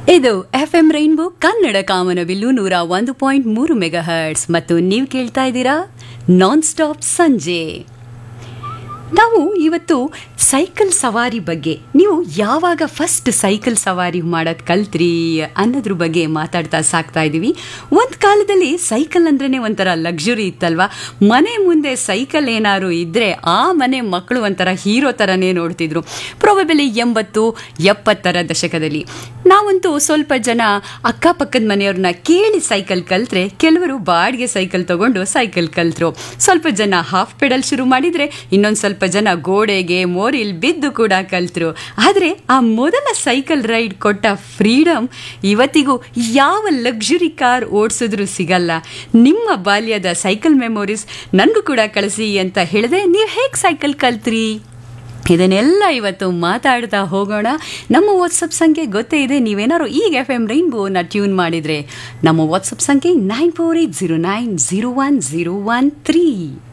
ಇದು F M rainbow Kannada ಕಾಮನಬಿಲ್ಲು ನೂರ ಒಂದು ಪಾಯಿಂಟ್ ಮೂರು ಮೆಗಾ ಹರ್ಟ್ಸ್ ಮತ್ತು ನೀವು ಕೇಳ್ತಾ ಇದ್ದೀರಾ ನಾನ್ ಸ್ಟಾಪ್ ಸಂಜೆ ನಾವು ಇವತ್ತು ಸೈಕಲ್ ಸವಾರಿ ಬಗ್ಗೆ ನೀವು ಯಾವಾಗ ಫಸ್ಟ್ ಸೈಕಲ್ ಸವಾರಿ ಮಾಡೋದು ಕಲ್ತ್ರಿ ಅನ್ನೋದ್ರ ಬಗ್ಗೆ ಮಾತಾಡ್ತಾ ಸಾಕ್ತಾ ಇದ್ದೀವಿ ಒಂದು ಕಾಲದಲ್ಲಿ ಸೈಕಲ್ ಅಂದ್ರೇ ಒಂಥರ ಲಕ್ಸುರಿ ಇತ್ತಲ್ವಾ ಮನೆ ಮುಂದೆ ಸೈಕಲ್ ಏನಾದ್ರು ಇದ್ದರೆ ಆ ಮನೆ ಮಕ್ಕಳು ಒಂಥರ ಹೀರೋ ಥರನೇ ನೋಡ್ತಿದ್ರು ಪ್ರೊಬೆಬಲಿ ಎಂಬತ್ತು ಎಪ್ಪತ್ತರ ದಶಕದಲ್ಲಿ ನಾವಂತೂ ಸ್ವಲ್ಪ ಜನ ಅಕ್ಕಪಕ್ಕದ ಮನೆಯವ್ರನ್ನ ಕೇಳಿ ಸೈಕಲ್ ಕಲ್ತ್ರೆ ಕೆಲವರು ಬಾಡಿಗೆ ಸೈಕಲ್ ತಗೊಂಡು ಸೈಕಲ್ ಕಲ್ತರು ಸ್ವಲ್ಪ ಜನ ಹಾಫ್ ಪೆಡಲ್ ಶುರು ಮಾಡಿದರೆ ಇನ್ನೊಂದು ಸ್ವಲ್ಪ ಜನ ಗೋಡೆಗೆ ಮೋರಿಲ್ ಬಿದ್ದು ಕೂಡ ಕಲ್ತರು ಆದರೆ ಆ ಮೊದಲ ಸೈಕಲ್ ರೈಡ್ ಕೊಟ್ಟ ಫ್ರೀಡಮ್ ಇವತ್ತಿಗೂ ಯಾವ ಲಕ್ಸುರಿ ಕಾರ್ ಓಡಿಸಿದ್ರು ಸಿಗಲ್ಲ ನಿಮ್ಮ ಬಾಲ್ಯದ ಸೈಕಲ್ ಮೆಮೊರೀಸ್ ನನಗೂ ಕೂಡ ಕಳಿಸಿ ಅಂತ ಹೇಳಿದೆ ನೀವು ಹೇಗೆ ಸೈಕಲ್ ಕಲ್ತ್ರಿ ಇದನ್ನೆಲ್ಲ ಇವತ್ತು ಮಾತಾಡ್ತಾ ಹೋಗೋಣ ನಮ್ಮ ವಾಟ್ಸಪ್ ಸಂಖ್ಯೆ ಗೊತ್ತೇ ಇದೆ ನೀವೇನಾದ್ರು ಈಗ ಎಫ್ ಎಮ್ ರೈನ್ಬೋನ ಟ್ಯೂನ್ ಮಾಡಿದರೆ ನಮ್ಮ ವಾಟ್ಸಪ್ ಸಂಖ್ಯೆ nine four eight zero nine zero one zero one three